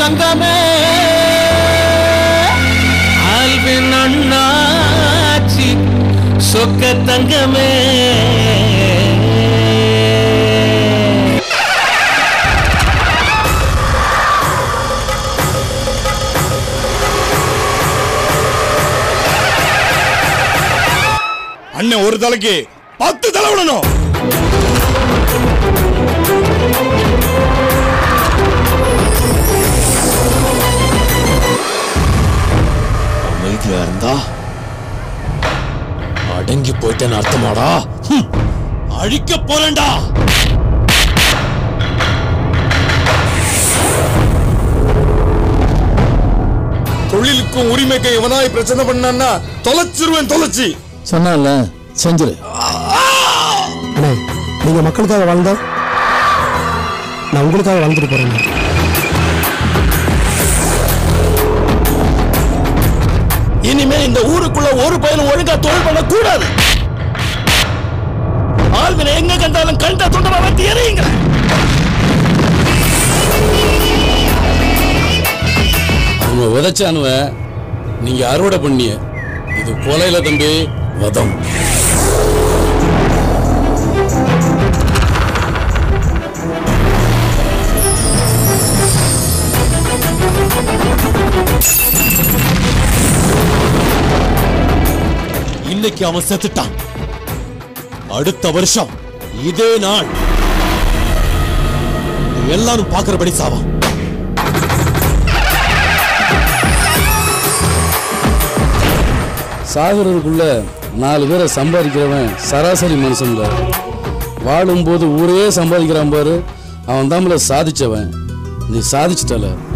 தங்கமே ஆல்வின் அண்ணாச்சி சொக்க தங்கமே அண்ணன் ஒரு தலைக்கு பத்து தலை விடணும் அமைதியா இருந்தா அடங்கி போயிட்டேன்னு அர்த்தமாடா ஹம். அழிக்க போறேன்டா தொழிலுக்கும் உரிமைக்கும் எவனாய் பிரச்சனை பண்ணான்னா தொலைச்சிருவேன் தொலைச்சி சொன்னால செஞ்சிரு அண்ணே நீங்க மக்களுக்காக வாழ்ந்தா நான் உங்களுக்காக வாழ்ந்துட்டு போறேன் இனிமே இந்த ஊருக்குள்ள ஒரு பையனும் ஒழுங்கா தொழில் பண்ண கூடாது ஆள்வினை எங்க கண்டாலும் கண்ட தொண்டமா வந்து எறியுங்க அவங்க விதைச்சானுவ நீங்க அறுவடை பண்ணிய இது கொலையில தம்பி வதம் இன்னைக்கு அவன் செத்துட்டான் அடுத்த வருஷம் இதே நாள் எல்லாரும் பாக்குறபடி சாவான் சாகுறதுக்குள்ள நாலு பேரை சம்பாதிக்கிறவன் சராசரி மனுஷன்ல வாழும்போது ஊரே சம்பாதிக்கிறான் பாரு அவன் தாமல சாதிச்சவன் நீ சாதிச்சிட்டல